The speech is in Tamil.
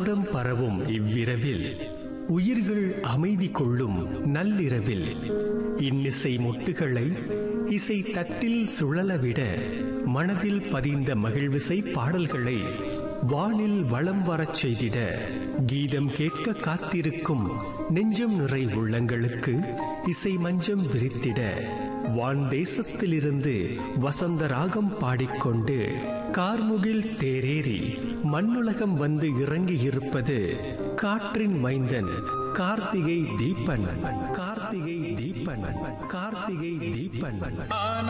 மகுடம் பரவும் இவ்விரவில் உயிர்கள் அமைதி கொள்ளும் நள்ளிரவில் இன்னிசை முட்டுகளை இசை தட்டில் சுழலவிட மனதில் பதிந்த மகிழ்விசை பாடல்களை வானில் வளம் வரச் செய்திட கீதம் கேட்க காத்திருக்கும் நெஞ்சம் நிறை உள்ளங்களுக்கு இசை மஞ்சம் விரித்திட வான் தேசத்திலிருந்து வசந்த ராகம் பாடிக்கொண்டு கார்முகில் தேரேறி மண்ணுலகம் வந்து இறங்கி இருப்பது காற்றின் மைந்தன் கார்த்திகை தீபன் கார்த்திகை தீபன் கார்த்திகை தீபன்